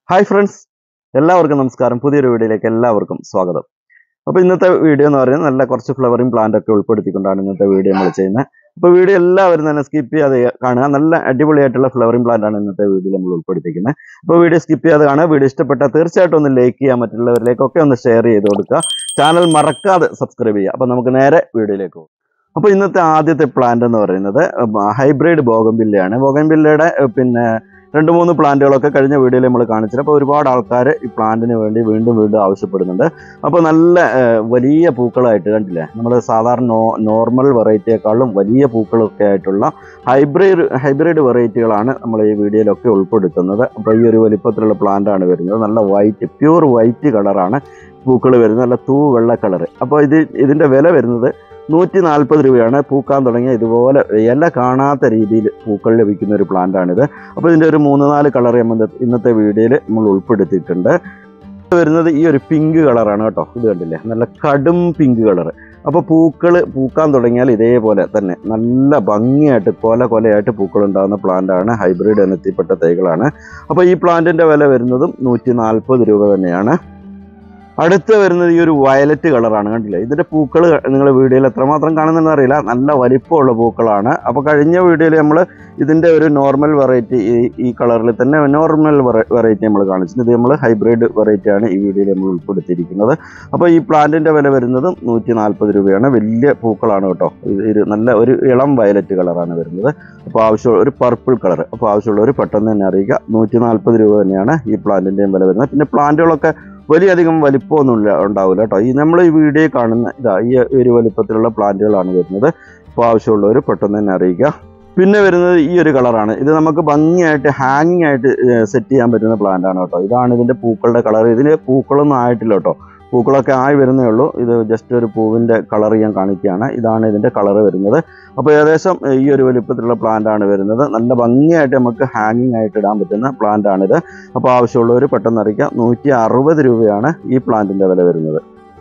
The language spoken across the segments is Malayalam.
ഹായ് ഫ്രണ്ട്സ് എല്ലാവർക്കും നമസ്കാരം പുതിയൊരു വീഡിയോയിലേക്ക് എല്ലാവർക്കും സ്വാഗതം അപ്പോൾ ഇന്നത്തെ വീഡിയോ എന്ന് പറയുന്നത് നല്ല കുറച്ച് ഫ്ലവറിങ് പ്ലാന്റ് ഒക്കെ ഉൾപ്പെടുത്തിക്കൊണ്ടാണ് ഇന്നത്തെ വീഡിയോ നമ്മൾ ചെയ്യുന്നത് അപ്പോൾ വീഡിയോ എല്ലാവരും തന്നെ സ്കിപ്പ് ചെയ്യാതെ കാണുക നല്ല അടിപൊളിയായിട്ടുള്ള ഫ്ലവറിങ് പ്ലാന്റ് ആണ് ഇന്നത്തെ വീഡിയോയിൽ നമ്മൾ ഉൾപ്പെടുത്തിക്കുന്നത് അപ്പോൾ വീഡിയോ സ്കിപ്പ് ചെയ്യാതെ കാണുക വീഡിയോ ഇഷ്ടപ്പെട്ടാൽ തീർച്ചയായിട്ടും ഒന്ന് ലൈക്ക് ചെയ്യുക മറ്റുള്ളവരിലേക്കൊക്കെ ഒന്ന് ഷെയർ ചെയ്ത് കൊടുക്കുക ചാനൽ മറക്കാതെ സബ്സ്ക്രൈബ് ചെയ്യുക അപ്പോൾ നമുക്ക് നേരെ വീഡിയോയിലേക്ക് പോകും അപ്പോൾ ഇന്നത്തെ ആദ്യത്തെ പ്ലാന്റ് എന്ന് പറയുന്നത് ഹൈബ്രിഡ് ബോഗംബില്ലയാണ് ബോഗംബില്ലയുടെ പിന്നെ രണ്ട് മൂന്ന് പ്ലാന്റുകളൊക്കെ കഴിഞ്ഞ വീഡിയോയിൽ നമ്മൾ കാണിച്ചിട്ട് അപ്പോൾ ഒരുപാട് ആൾക്കാർ ഈ പ്ലാന്റിന് വേണ്ടി വീണ്ടും വീണ്ടും ആവശ്യപ്പെടുന്നുണ്ട് അപ്പോൾ നല്ല ഏഹ്, വലിയ പൂക്കളായിട്ട് കണ്ടില്ലേ നമ്മൾ സാധാരണ നോ നോർമൽ വെറൈറ്റിയെക്കാളും വലിയ പൂക്കളൊക്കെ ആയിട്ടുള്ള ഹൈബ്രിഡ് ഹൈബ്രിഡ് വെറൈറ്റികളാണ് നമ്മൾ ഈ വീഡിയോയിലൊക്കെ ഉൾപ്പെടുത്തുന്നത് അപ്പോൾ ഈ ഒരു വലിപ്പത്തിലുള്ള പ്ലാന്റ് ആണ് വരുന്നത് നല്ല വൈറ്റ് പ്യൂർ വൈറ്റ് കളറാണ് പൂക്കൾ വരുന്നത് നല്ല തൂ വെള്ള കളറ് അപ്പോൾ ഇത് ഇതിൻ്റെ വില വരുന്നത് നൂറ്റി നാൽപ്പത് രൂപയാണ് പൂക്കാൻ തുടങ്ങിയ ഇതുപോലെ ഇല കാണാത്ത രീതിയിൽ പൂക്കൾ ലഭിക്കുന്ന ഒരു പ്ലാന്റ് ആണിത് അപ്പോൾ ഇതിൻ്റെ ഒരു മൂന്ന് നാല് കളർ നമ്മൾ ഇന്നത്തെ വീഡിയോയിൽ നമ്മൾ ഉൾപ്പെടുത്തിയിട്ടുണ്ട് ഇത് വരുന്നത് ഈ ഒരു പിങ്ക് കളറാണ് കേട്ടോ ഇത് കണ്ടില്ലേ നല്ല കടും പിങ്ക് കളർ അപ്പോൾ പൂക്കൾ പൂക്കാൻ തുടങ്ങിയാൽ ഇതേപോലെ തന്നെ നല്ല ഭംഗിയായിട്ട് കൊല കൊലയായിട്ട് പൂക്കൾ ഉണ്ടാകുന്ന പ്ലാന്റാണ് ഹൈബ്രിഡ് ഇനത്തിൽപ്പെട്ട തൈകളാണ് അപ്പോൾ ഈ പ്ലാന്റിൻ്റെ വില വരുന്നതും നൂറ്റി നാൽപ്പത് രൂപ തന്നെയാണ് അടുത്ത് വരുന്നത് ഈ ഒരു വയലറ്റ് കളറാണ് കണ്ടില്ലേ ഇതിന്റെ പൂക്കൾ നിങ്ങൾ വീഡിയോയിൽ എത്രമാത്രം കാണുന്നെന്ന് അറിയില്ല നല്ല വലിപ്പമുള്ള പൂക്കളാണ് അപ്പോൾ കഴിഞ്ഞ വീഡിയോയിൽ നമ്മൾ ഇതിന്റെ ഒരു നോർമൽ വെറൈറ്റി ഈ ഈ കളറിൽ തന്നെ നോർമൽ വെറൈറ്റി നമ്മൾ കാണിച്ചു ഇത് നമ്മൾ ഹൈബ്രിഡ് വെറൈറ്റി ആണ് ഈ വീഡിയോയിൽ നമ്മൾ ഉൾപ്പെടുത്തിയിരിക്കുന്നത് അപ്പോൾ ഈ പ്ലാന്റിന്റെ വില വരുന്നതും നൂറ്റി നാൽപ്പത് രൂപയാണ് വലിയ പൂക്കളാണ് കേട്ടോ ഇത് ഒരു നല്ല ഒരു ഇളം വയലറ്റ് കളറാണ് വരുന്നത് അപ്പോൾ ആവശ്യമുള്ള ഒരു പർപ്പിൾ കളർ അപ്പോൾ ആവശ്യമുള്ളവർ പെട്ടെന്ന് തന്നെ അറിയിക്കുക നൂറ്റി നാൽപ്പത് രൂപ തന്നെയാണ് ഈ പ്ലാന്റിന്റെയും വില വരുന്നത് പിന്നെ പ്ലാന്റുകളൊക്കെ വലിയധികം വലിപ്പമൊന്നുമില്ല ഉണ്ടാവില്ല കേട്ടോ ഈ നമ്മൾ ഈ വീഡിയോ കാണുന്ന ഇതാ ഈ ഒരു വലിപ്പത്തിലുള്ള പ്ലാന്റുകളാണ് വരുന്നത് അപ്പോൾ ആവശ്യമുള്ളവർ പെട്ടെന്ന് തന്നെ അറിയിക്കുക പിന്നെ വരുന്നത് ഈ ഒരു കളറാണ് ഇത് നമുക്ക് ഭംഗിയായിട്ട് ഹാങ്ങിങ് ആയിട്ട് സെറ്റ് ചെയ്യാൻ പറ്റുന്ന പ്ലാന്റ് ആണ് കേട്ടോ ഇതാണ് ഇതിന്റെ പൂക്കളുടെ കളർ ഇതിന് പൂക്കളൊന്നും ആയിട്ടില്ല കേട്ടോ പൂക്കളൊക്കെ ആയി വരുന്നേ ഉള്ളൂ ഇത് ജസ്റ്റ് ഒരു പൂവിന്റെ കളർ ഞാൻ കാണിക്കുകയാണ് ഇതാണ് ഇതിന്റെ കളർ വരുന്നത് അപ്പോൾ ഏകദേശം ഈ ഒരു വലിപ്പത്തിലുള്ള പ്ലാന്റ് ആണ് വരുന്നത് നല്ല ഭംഗിയായിട്ട് നമുക്ക് ഹാങ്ങിങ് ആയിട്ട് ഇടാൻ പറ്റുന്ന പ്ലാന്റ് ആണിത് അപ്പോൾ ആവശ്യമുള്ളവർ പെട്ടെന്ന് അറിയിക്കാം നൂറ്റി അറുപത് രൂപയാണ് ഈ പ്ലാന്റിന്റെ വില വരുന്നത്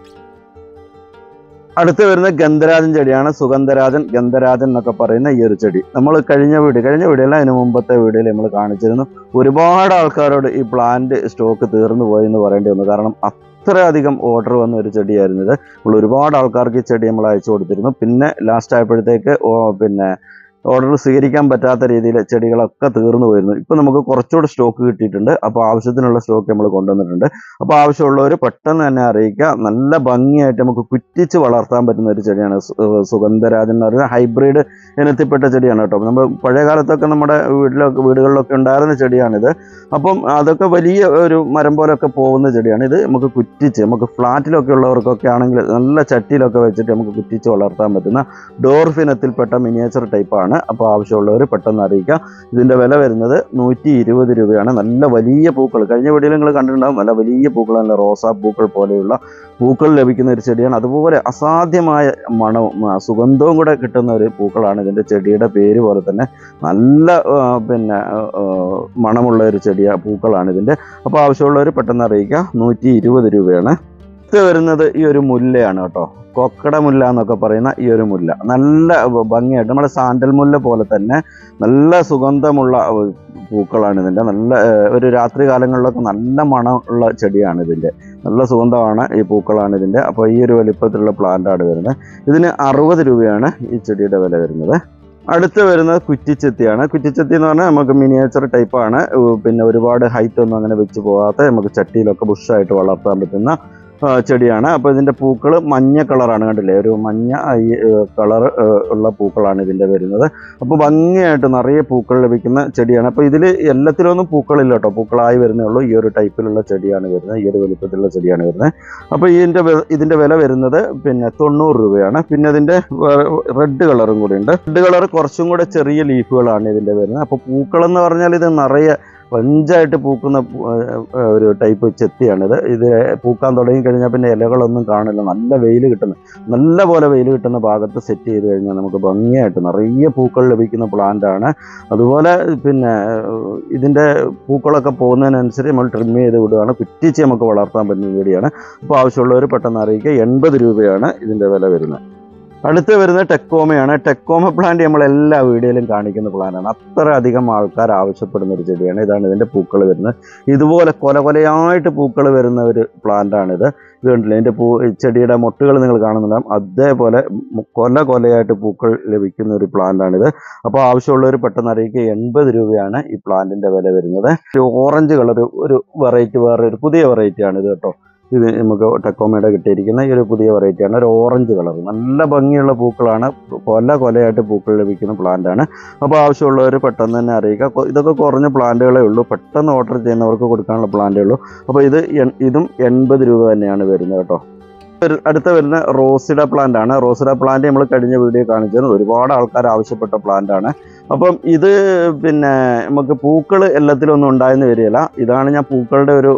അടുത്ത് വരുന്ന ഗന്ധരാജൻ ചെടിയാണ് സുഗന്ധരാജൻ ഗന്ധരാജൻ എന്നൊക്കെ പറയുന്ന ഈ ഒരു ചെടി നമ്മൾ കഴിഞ്ഞ വീഡിയോ കഴിഞ്ഞ വീഡിയോയിൽ അതിന് മുമ്പത്തെ വീഡിയോയിൽ നമ്മൾ കാണിച്ചിരുന്നു ഒരുപാട് ആൾക്കാരോട് ഈ പ്ലാന്റ് സ്റ്റോക്ക് തീർന്നു പോയി എന്ന് പറയേണ്ടി വന്നു കാരണം അത്രയധികം ഓർഡർ വന്ന ഒരു ചെടിയായിരുന്നു ഇത് നമ്മൾ ഒരുപാട് ആൾക്കാർക്ക് ഈ ചെടി നമ്മൾ അയച്ചു കൊടുത്തിരുന്നു പിന്നെ ലാസ്റ്റ് ആയപ്പോഴത്തേക്ക് ഓ, പിന്നെ ഓർഡർ സ്വീകരിക്കാൻ പറ്റാത്ത രീതിയിൽ ചെടികളൊക്കെ തീർന്നു പോയിരുന്നു ഇപ്പം നമുക്ക് കുറച്ചുകൂടെ സ്റ്റോക്ക് കിട്ടിയിട്ടുണ്ട് അപ്പോൾ ആവശ്യത്തിനുള്ള സ്റ്റോക്ക് നമ്മൾ കൊണ്ടുവന്നിട്ടുണ്ട് അപ്പോൾ ആവശ്യമുള്ളവർ പെട്ടെന്ന് തന്നെ അറിയിക്കുക നല്ല ഭംഗിയായിട്ട് നമുക്ക് കുറ്റിച്ച് വളർത്താൻ പറ്റുന്ന ഒരു ചെടിയാണ് സു- ഏർ സുഗന്ധരാജൻ എന്ന് പറയുന്ന ഹൈബ്രിഡ് ഇനത്തിൽപ്പെട്ട ചെടിയാണ് കേട്ടോ നമ്മൾ പഴയ കാലത്തൊക്കെ നമ്മുടെ വീട്ടിലൊക്കെ വീടുകളിലൊക്കെ ഉണ്ടായിരുന്ന ചെടിയാണിത് അപ്പം അതൊക്കെ വലിയ ഒരു മരം പോലൊക്കെ പോകുന്ന ചെടിയാണ് ഇത് നമുക്ക് കുറ്റിച്ച് നമുക്ക് ഫ്ലാറ്റിലൊക്കെ ഉള്ളവർക്കൊക്കെ ആണെങ്കിൽ നല്ല ചട്ടിയിലൊക്കെ വെച്ചിട്ട് നമുക്ക് കുറ്റിച്ച് വളർത്താൻ പറ്റുന്ന ഡോർഫ് ഇനത്തിൽപ്പെട്ട മിനിയേച്ചർ ടൈപ്പാണ് അപ്പോൾ ആവശ്യമുള്ളവർ പെട്ടെന്ന് അറിയിക്കുക ഇതിൻ്റെ വില വരുന്നത് നൂറ്റി ഇരുപത് രൂപയാണ് നല്ല വലിയ പൂക്കൾ കഴിഞ്ഞ വീഡിയോയിൽ നിങ്ങൾ കണ്ടിട്ടുണ്ടാകും നല്ല വലിയ പൂക്കൾ നല്ല റോസാ പൂക്കൾ പോലെയുള്ള പൂക്കൾ ലഭിക്കുന്ന ഒരു ചെടിയാണ് അതുപോലെ അസാധ്യമായ മണവും ആ, സുഗന്ധവും കൂടെ കിട്ടുന്ന ഒരു പൂക്കളാണ് ഇതിൻ്റെ ചെടിയുടെ പേര് പോലെ തന്നെ നല്ല ആ, പിന്നെ ആ, ആ, മണമുള്ള ഒരു ചെടിയ പൂക്കളാണ് ഇതിൻ്റെ അപ്പോൾ ആവശ്യമുള്ളവർ പെട്ടെന്ന് അറിയിക്കുക നൂറ്റി ഇരുപത് രൂപയാണ് അടുത്ത് വരുന്നത് ഈ ഒരു മുല്ലയാണ് കേട്ടോ കൊക്കട മുല്ല എന്നൊക്കെ പറയുന്ന ഈ ഒരു മുല്ല നല്ല ഭംഗിയായിട്ട് നമ്മുടെ സാൻഡൽ മുല്ല പോലെ തന്നെ നല്ല സുഗന്ധമുള്ള ഏർ, പൂക്കളാണ് ഇതിൻ്റെ നല്ല ഏർ, ഒരു രാത്രി കാലങ്ങളിലൊക്കെ നല്ല മണമുള്ള ചെടിയാണ് ഇതിൻ്റെ നല്ല സുഗന്ധമാണ് ഈ പൂക്കളാണ് ഇതിൻ്റെ അപ്പോൾ ഈ ഒരു വലിപ്പത്തിലുള്ള പ്ലാന്റ് ആണ് വരുന്നത് ഇതിന് അറുപത് രൂപയാണ് ഈ ചെടിയുടെ വില വരുന്നത് അടുത്ത് വരുന്നത് കുറ്റിച്ചെത്തിയാണ് കുറ്റിച്ചെത്തി എന്ന് പറഞ്ഞാൽ നമുക്ക് മിനിയേച്ചർ ടൈപ്പാണ് പിന്നെ ഒരുപാട് ഹൈറ്റ് ഒന്നും അങ്ങനെ വെച്ച് പോകാത്ത നമുക്ക് ചട്ടിയിലൊക്കെ ബുഷായിട്ട് വളർത്താൻ പറ്റുന്ന ആ, ചെടിയാണ് അപ്പോൾ ഇതിൻ്റെ പൂക്കൾ മഞ്ഞ കളറാണ് കണ്ടില്ലേ ഒരു മഞ്ഞ ഈ കളർ ഉള്ള പൂക്കളാണ് ഇതിൻ്റെ വരുന്നത് അപ്പോൾ ഭംഗിയായിട്ട് നിറയെ പൂക്കൾ ലഭിക്കുന്ന ചെടിയാണ് അപ്പോൾ ഇതിൽ എല്ലാത്തിലൊന്നും പൂക്കളില്ല കേട്ടോ പൂക്കളായി വരുന്നേ ഉള്ളൂ ഈ ഒരു ടൈപ്പിലുള്ള ചെടിയാണ് വരുന്നത് ഈ ഒരു വലുപ്പത്തിലുള്ള ചെടിയാണ് വരുന്നത് അപ്പോൾ ഇതിൻ്റെ വെ- ഇതിൻ്റെ വില വരുന്നത് പിന്നെ തൊണ്ണൂറ് രൂപയാണ് പിന്നെ ഇതിൻ്റെ റെഡ് കളറും കൂടി ഉണ്ട് റെഡ് കളർ കുറച്ചും കൂടെ ചെറിയ ലീഫുകളാണ് ഇതിൻ്റെ വരുന്നത് അപ്പോൾ പൂക്കളെന്ന് പറഞ്ഞാൽ ഇത് നിറയെ പഞ്ചായിട്ട് പൂക്കുന്ന പൂ- ഏർ ഒരു ടൈപ്പ് ചെത്തിയാണിത് ഇത് പൂക്കാൻ തുടങ്ങി കഴിഞ്ഞാൽ പിന്നെ ഇലകളൊന്നും കാണില്ല നല്ല വെയിൽ കിട്ടുന്ന നല്ല പോലെ വെയിൽ കിട്ടുന്ന ഭാഗത്ത് സെറ്റ് ചെയ്ത് കഴിഞ്ഞാൽ നമുക്ക് ഭംഗിയായിട്ട് നിറയെ പൂക്കൾ ലഭിക്കുന്ന പ്ലാന്റ് ആണ് അതുപോലെ പിന്നെ ഏർ ഇതിൻ്റെ പൂക്കളൊക്കെ പോകുന്നതിനനുസരിച്ച് നമ്മൾ ട്രിം ചെയ്ത് വിടുകയാണ് കുറ്റിച്ച് നമുക്ക് വളർത്താൻ പറ്റുന്ന ചെടിയാണ് അപ്പോൾ ആവശ്യമുള്ളവർ പെട്ടെന്ന് അറിയിക്കുക എൺപത് രൂപയാണ് ഇതിൻ്റെ വില വരുന്നത് അടുത്ത് വരുന്ന ടെക്കോമയാണ് ടെക്കോമ പ്ലാന്റ് നമ്മൾ എല്ലാ വീഡിയോയിലും കാണിക്കുന്ന പ്ലാന്റാണ് അത്ര അധികം ആൾക്കാർ ആവശ്യപ്പെടുന്ന ഒരു ചെടിയാണ് ഇതാണ് ഇതിൻ്റെ പൂക്കൾ വരുന്നത് ഇതുപോലെ കൊല കൊലയായിട്ട് പൂക്കൾ വരുന്ന ഒരു പ്ലാന്റാണിത് ഇത് കണ്ടില്ലേ ഇതിൻ്റെ പൂ ഈ ചെടിയുടെ മൊട്ടുകൾ നിങ്ങൾ കാണുന്നുണ്ടാകും അതേപോലെ മു- കൊല കൊലയായിട്ട് പൂക്കൾ ലഭിക്കുന്ന ഒരു പ്ലാന്റാണിത് അപ്പോൾ ആവശ്യമുള്ളവർ പെട്ടെന്ന് അറിയിക്കുക എൺപത് രൂപയാണ് ഈ പ്ലാന്റിൻ്റെ വില വരുന്നത് ഒരു ഓറഞ്ച് കളർ ഒരു വെറൈറ്റി വേറെ ഒരു പുതിയ വെറൈറ്റിയാണ് ഇത് കേട്ടോ ഇത് നമുക്ക് ടെക്കോമയുടെ കിട്ടിയിരിക്കുന്ന ഈ ഒരു പുതിയ വെറൈറ്റിയാണ് ഒരു ഓറഞ്ച് കളർ നല്ല ഭംഗിയുള്ള പൂക്കളാണ് കൊല കൊലയായിട്ട് പൂക്കൾ ലഭിക്കുന്ന പ്ലാന്റ് ആണ് അപ്പോൾ ആവശ്യമുള്ളവർ പെട്ടെന്ന് തന്നെ അറിയിക്കുക കൊ- ഇതൊക്കെ കുറഞ്ഞ പ്ലാന്റുകളേ ഉള്ളൂ പെട്ടെന്ന് ഓർഡർ ചെയ്യുന്നവർക്ക് കൊടുക്കാനുള്ള പ്ലാന്റേ ഉള്ളൂ അപ്പോൾ ഇത് എൺ- ഇതും എൺപത് രൂപ തന്നെയാണ് വരുന്നത് കേട്ടോ ഒരു- അടുത്ത വരുന്ന റോസിഡ പ്ലാന്റ് ആണ് റോസിഡ പ്ലാന്റ് നമ്മൾ കഴിഞ്ഞ വീഡിയോ കാണിച്ചത് ഒരുപാട് ആൾക്കാർ ആവശ്യപ്പെട്ട പ്ലാന്റ് ആണ് അപ്പം ഇത് പിന്നെ നമുക്ക് പൂക്കൾ എല്ലാത്തിലും ഒന്നും ഉണ്ടായെന്ന് വരികയില്ല ഇതാണ് ഞാൻ പൂക്കളുടെ ഒരു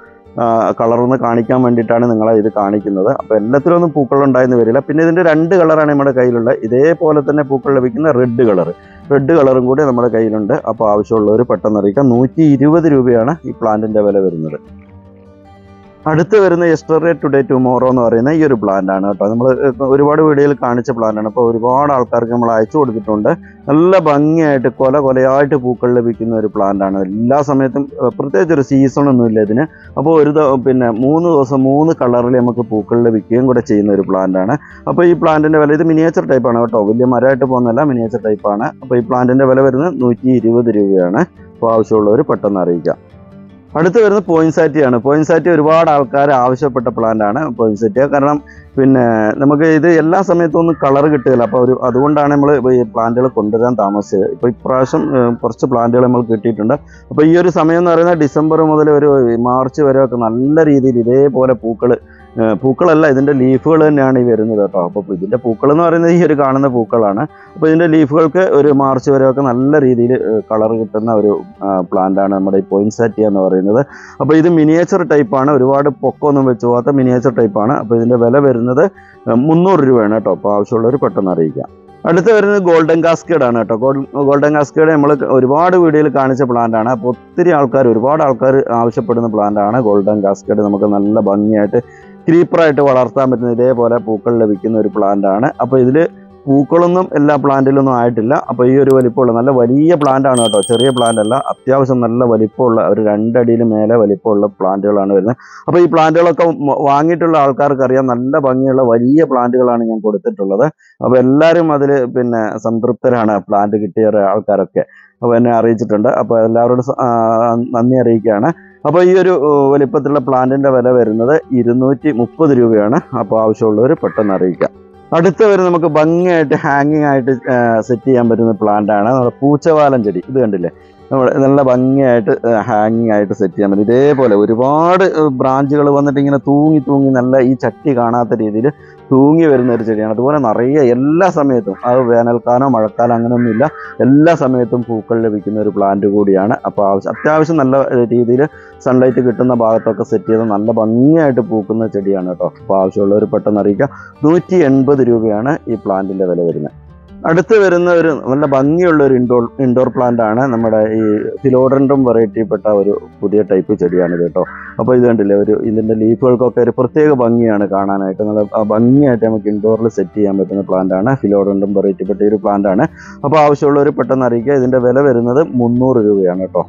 കളർന്ന് കാണിക്കാൻ വേണ്ടിയിട്ടാണ് നിങ്ങളെ ഇത് കാണിക്കുന്നത് അപ്പോൾ എല്ലാത്തിലും ഒന്നും പൂക്കൾ ഉണ്ടായെന്ന് വരില്ല പിന്നെ ഇതിൻ്റെ രണ്ട് കളറാണ് നമ്മുടെ കയ്യിലുള്ളത് ഇതേപോലെ തന്നെ പൂക്കൾ ലഭിക്കുന്ന റെഡ് കളർ റെഡ് കളറും കൂടി നമ്മുടെ കയ്യിലുണ്ട് അപ്പോൾ ആവശ്യമുള്ളവർ പെട്ടെന്ന് അറിയിക്കാം നൂറ്റി ഇരുപത് രൂപയാണ് ഈ പ്ലാന്റിൻ്റെ വില വരുന്നത് അടുത്ത് വരുന്ന എസ്റ്റർഡേ ടുഡേ ടുമോറോ എന്ന് പറയുന്ന ഈ ഒരു പ്ലാന്റ് ആണ് കേട്ടോ നമ്മൾ ഒരുപാട് വീഡിയോയിൽ കാണിച്ച പ്ലാന്റ് ആണ് അപ്പോൾ ഒരുപാട് ആൾക്കാർക്ക് നമ്മൾ അയച്ചു കൊടുത്തിട്ടുണ്ട് നല്ല ഭംഗിയായിട്ട് കൊല കൊലയായിട്ട് പൂക്കൾ ലഭിക്കുന്ന ഒരു പ്ലാന്റ് ആണ് എല്ലാ സമയത്തും ഏഹ്, പ്രത്യേകിച്ച് ഒരു സീസൺ ഒന്നും ഇല്ല ഇതിന് അപ്പോൾ ഒരു ദ- പിന്നെ മൂന്ന് ദിവസം മൂന്ന് കളറിൽ നമുക്ക് പൂക്കൾ ലഭിക്കുകയും കൂടെ ചെയ്യുന്ന ഒരു പ്ലാന്റ് ആണ് അപ്പോൾ ഈ പ്ലാന്റിന്റെ വില ഇത് മിനിയേച്ചർ ടൈപ്പ് ആണ് കേട്ടോ വലിയ മരമായിട്ട് പോകുന്നതല്ല മിനിയേച്ചർ ടൈപ്പ് ആണ് അപ്പോൾ ഈ പ്ലാന്റിന്റെ വില വരുന്നത് നൂറ്റി ഇരുപത് രൂപയാണ് അപ്പോൾ ആവശ്യമുള്ളവർ പെട്ടെന്ന് അറിയിക്കാം അടുത്ത് വരുന്നത് പോയിൻസാറ്റിയാണ് പോയിൻസാറ്റി ഒരുപാട് ആൾക്കാർ ആവശ്യപ്പെട്ട പ്ലാന്റ് ആണ് പോയിൻസാറ്റിയ കാരണം പിന്നെ നമുക്ക് ഇത് എല്ലാ സമയത്തും ഒന്നും കളർ കിട്ടുകയില്ല അപ്പോൾ ഒരു അതുകൊണ്ടാണ് നമ്മൾ ഈ പ്ലാന്റുകൾ കൊണ്ടുവരാൻ താമസിച്ചത് ഇപ്പോൾ ഇപ്രാവശ്യം ഏഹ്, കുറച്ച് പ്ലാന്റുകൾ നമ്മൾ കിട്ടിയിട്ടുണ്ട് അപ്പോൾ ഈ ഒരു സമയം എന്ന് പറയുന്നത് ഡിസംബർ മുതൽ ഒരു മാർച്ച് വരെ ഒക്കെ നല്ല രീതിയിൽ ഇതേപോലെ പൂക്കൾ പൂക്കളല്ല ഇതിൻ്റെ ലീഫുകൾ തന്നെയാണ് ഈ വരുന്നത് കേട്ടോ അപ്പോൾ ഇതിൻ്റെ പൂക്കൾ എന്ന് പറയുന്നത് ഈ ഒരു കാണുന്ന പൂക്കളാണ് അപ്പോൾ ഇതിൻ്റെ ലീഫുകൾക്ക് ഒരു മാർച്ച് വരെ ഒക്കെ നല്ല രീതിയിൽ കളർ കിട്ടുന്ന ഒരു പ്ലാന്റാണ് നമ്മുടെ ഈ പോയിൻസാറ്റിയ എന്ന് പറയുന്നത് അപ്പോൾ ഇത് മിനിയേച്ചർ ടൈപ്പാണ് ഒരുപാട് പൊക്കമൊന്നും വെച്ച് പോകാത്ത മിനിയേച്ചർ ടൈപ്പാണ് അപ്പോൾ ഇതിൻ്റെ വില വരുന്നത് ഏഹ്, മുന്നൂറ് രൂപയാണ് കേട്ടോ അപ്പോൾ ആവശ്യമുള്ളവർ പെട്ടെന്ന് അറിയിക്കാം അടുത്ത് വരുന്നത് ഗോൾഡൻ കാസ്കേഡ് ആണ് കേട്ടോ ഗോൾ- ഗോൾഡൻ കാസ്കേഡ് നമ്മൾ ഒരുപാട് വീഡിയോയിൽ കാണിച്ച പ്ലാന്റ് ആണ് അപ്പോൾ ഒത്തിരി ആൾക്കാർ ഒരുപാട് ആൾക്കാർ ആവശ്യപ്പെടുന്ന പ്ലാന്റ് ആണ് ഗോൾഡൻ കാസ്കേഡ് നമുക്ക് നല്ല ഭംഗിയായിട്ട് ക്രീപ്പറായിട്ട് വളർത്താൻ പറ്റുന്ന ഇതേപോലെ പൂക്കൾ ലഭിക്കുന്ന ഒരു പ്ലാന്റ് ആണ് അപ്പോൾ ഇതിൽ പൂക്കളൊന്നും എല്ലാ പ്ലാന്റിലൊന്നും ആയിട്ടില്ല അപ്പോൾ ഈ ഒരു വലിപ്പമുള്ള നല്ല വലിയ പ്ലാന്റ് ആണ് കേട്ടോ ചെറിയ പ്ലാന്റ് അല്ല അത്യാവശ്യം നല്ല വലിപ്പമുള്ള ഒരു രണ്ടടിയിൽ മേലെ വലിപ്പമുള്ള പ്ലാന്റുകളാണ് വരുന്നത് അപ്പോൾ ഈ പ്ലാന്റുകളൊക്കെ മ- വാങ്ങിയിട്ടുള്ള ആൾക്കാർക്ക് അറിയാം നല്ല ഭംഗിയുള്ള വലിയ പ്ലാന്റുകളാണ് ഞാൻ കൊടുത്തിട്ടുള്ളത് അപ്പോൾ എല്ലാവരും അതിൽ പിന്നെ സംതൃപ്തരാണ് പ്ലാന്റ് കിട്ടിയ ആൾക്കാരൊക്കെ അപ്പോൾ എന്നെ അറിയിച്ചിട്ടുണ്ട് അപ്പോൾ എല്ലാവരോടും സ- ആ, നന്ദി അറിയിക്കുകയാണ് അപ്പോൾ ഈ ഒരു ഏ, വലിപ്പത്തിലുള്ള പ്ലാന്റിന്റെ വില വരുന്നത് ഇരുന്നൂറ്റി മുപ്പത് രൂപയാണ് അപ്പോൾ ആവശ്യമുള്ളവർ പെട്ടെന്ന് അറിയിക്കാം അടുത്ത വരെ നമുക്ക് ഭംഗിയായിട്ട് ഹാങ്ങിങ് ആയിട്ട് സെറ്റ് ചെയ്യാൻ പറ്റുന്ന പ്ലാന്റ് ആണ് നമ്മുടെ പൂച്ചവാലൻ ചെടി ഇത് കണ്ടില്ലേ നമ്മൾ നല്ല ഭംഗിയായിട്ട് ഹാങ്ങിങ് ആയിട്ട് സെറ്റ് ചെയ്യാൻ പറ്റും ഇതേപോലെ ഒരുപാട് ബ്രാഞ്ചുകൾ വന്നിട്ട് ഇങ്ങനെ തൂങ്ങി തൂങ്ങി നല്ല ഈ ചട്ടി കാണാത്ത രീതിയിൽ തൂങ്ങി വരുന്ന ഒരു ചെടിയാണ് അതുപോലെ നിറയെ എല്ലാ സമയത്തും അത് വേനൽക്കാലം മഴക്കാലം അങ്ങനെയൊന്നുമില്ല എല്ലാ സമയത്തും പൂക്കൾ ലഭിക്കുന്ന ഒരു പ്ലാന്റ് കൂടിയാണ് അപ്പോൾ ആവശ്യം അത്യാവശ്യം നല്ല രീതിയിൽ സൺലൈറ്റ് കിട്ടുന്ന ഭാഗത്തൊക്കെ സെറ്റ് ചെയ്ത് നല്ല ഭംഗിയായിട്ട് പൂക്കുന്ന ചെടിയാണ് കേട്ടോ അപ്പോൾ ആവശ്യമുള്ളവർ പെട്ടെന്ന് അറിയിക്കുക നൂറ്റി എൺപത് രൂപയാണ് ഈ പ്ലാന്റിന്റെ വില വരുന്നത് അടുത്ത് വരുന്ന ഒരു നല്ല ഭംഗിയുള്ള ഒരു ഇൻഡോർ ഇൻഡോർ പ്ലാന്റ് ആണ് നമ്മുടെ ഈ ഫിലോഡൻഡ്രം വെറൈറ്റിപ്പെട്ട ഒരു പുതിയ ടൈപ്പ് ചെടിയാണ് ഇത് കേട്ടോ അപ്പോൾ ഇത് കണ്ടില്ലേ ഒരു ഇതിന്റെ ലീഫുകൾക്കൊക്കെ ഒരു പ്രത്യേക ഭംഗിയാണ് കാണാനായിട്ട് നല്ല ആ ഭംഗിയായിട്ട് നമുക്ക് ഇൻഡോറിൽ സെറ്റ് ചെയ്യാൻ പറ്റുന്ന പ്ലാന്റ് ആണ് ഫിലോഡൻഡ്രം വെറൈറ്റിപ്പെട്ട ഒരു പ്ലാന്റ് ആണ് അപ്പോൾ ആവശ്യമുള്ളവർ പെട്ടെന്ന് അറിയിക്കുക ഇതിന്റെ വില വരുന്നത് മുന്നൂറ് രൂപയാണ് കേട്ടോ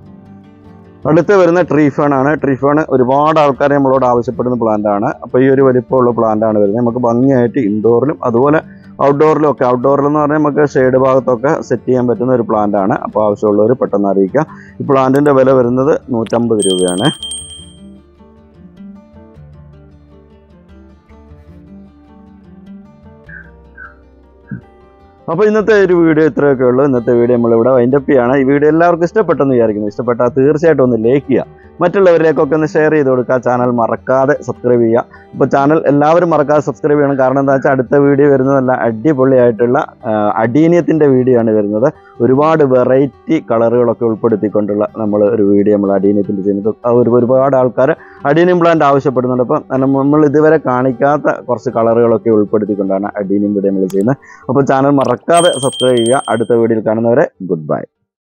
അടുത്ത് വരുന്ന ട്രീഫേൺ ആണ് ട്രീഫേൺ ഒരുപാട് ആൾക്കാർ നമ്മളോട് ആവശ്യപ്പെടുന്ന പ്ലാന്റ് ആണ് അപ്പോൾ ഈ ഒരു വലിപ്പമുള്ള പ്ലാന്റ് ആണ് വരുന്നത് നമുക്ക് ഭംഗിയായിട്ട് ഇൻഡോറിലും അതുപോലെ ഔട്ട്ഡോറിലും ഒക്കെ ഔട്ട്ഡോറിൽ എന്ന് പറഞ്ഞാൽ നമുക്ക് ഷെയ്ഡ് ഭാഗത്തൊക്കെ സെറ്റ് ചെയ്യാൻ പറ്റുന്ന ഒരു പ്ലാന്റ് ആണ് അപ്പോൾ ആവശ്യമുള്ളവർ പെട്ടെന്ന് അറിയിക്കുക ഈ പ്ലാന്റിന്റെ വില വരുന്നത് നൂറ്റമ്പത് രൂപയാണ് അപ്പോൾ ഇന്നത്തെ ഒരു വീഡിയോ ഇത്രയൊക്കെ ഉള്ളൂ ഇന്നത്തെ വീഡിയോ നമ്മളിവിടെ വൈൻഡപ്പ് ചെയ്യാണ് ഈ വീഡിയോ എല്ലാവർക്കും ഇഷ്ടപ്പെട്ടെന്ന് വിചാരിക്കുന്നു ഇഷ്ടപ്പെട്ടാൽ തീർച്ചയായിട്ടും ഒന്ന് ലൈക്ക് ചെയ്യുക മറ്റുള്ളവരിലേക്കൊക്കെ ഒന്ന് ഷെയർ ചെയ്ത് കൊടുക്കുക ചാനൽ മറക്കാതെ സബ്സ്ക്രൈബ് ചെയ്യുക അപ്പോൾ ചാനൽ എല്ലാവരും മറക്കാതെ സബ്സ്ക്രൈബ് ചെയ്യണം കാരണം എന്താ വെച്ചാൽ അടുത്ത വീഡിയോ വരുന്നത് നല്ല അടിപൊളിയായിട്ടുള്ള ആ, അടീനിയത്തിൻ്റെ വീഡിയോ ആണ് വരുന്നത് ഒരുപാട് വെറൈറ്റി കളറുകളൊക്കെ ഉൾപ്പെടുത്തിക്കൊണ്ടുള്ള നമ്മൾ ഒരു വീഡിയോ നമ്മൾ അടീനിയത്തിൻ്റെ ചെയ്യുന്നത് അത് ഒരു ഒരുപാട് ആൾക്കാർ അഡീനിയം പ്ലാന്റ് ആവശ്യപ്പെടുന്നുണ്ട് അപ്പം നമ്മൾ ഇതുവരെ കാണിക്കാത്ത കുറച്ച് കളറുകളൊക്കെ ഉൾപ്പെടുത്തിക്കൊണ്ടാണ് അഡീനിയം വീഡിയോ നമ്മൾ ചെയ്യുന്നത് അപ്പോൾ ചാനൽ മറക്കാതെ സബ്സ്ക്രൈബ് ചെയ്യുക അടുത്ത വീഡിയോയിൽ കാണുന്നവരെ ഗുഡ് ബൈ